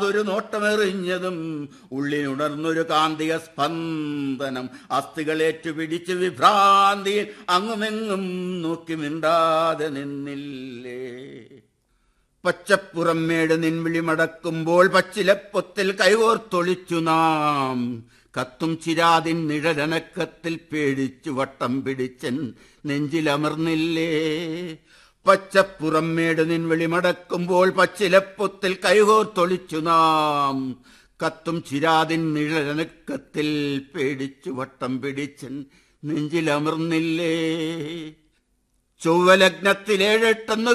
ഒരു നോട്ടമെറിഞ്ഞതും ഉള്ളിനുണർന്നൊരു കാന്തിക സ്പന്ദനം അസ്ഥികളേറ്റു പിടിച്ച് വിഭ്രാന്തിയിൽ അങ്ങുമെങ്ങും നോക്കി മിണ്ടാതെ നിന്നില്ലേ പച്ചപ്പുറമേട് നിൻവിളി മടക്കുമ്പോൾ പച്ചിലപ്പൊത്തിൽ കൈകോർത്തൊളിച്ചു നാം കത്തും ചിരാതിൻ നിഴലനക്കത്തിൽ പേടിച്ചു വട്ടം പിടിച്ചൻ നെഞ്ചിലമർന്നില്ലേ പച്ചപ്പുറമേട് നിൻവിളി മടക്കുമ്പോൾ പച്ചിലപ്പൊത്തിൽ കൈകോർത്തൊളിച്ചു നാം കത്തും ചിരാതിൻ നിഴലനക്കത്തിൽ പേടിച്ചു വട്ടം പിടിച്ചൻ നെഞ്ചിലമർന്നില്ലേ ചൊവ്വലഗ്നത്തിലേഴെട്ടെന്ന്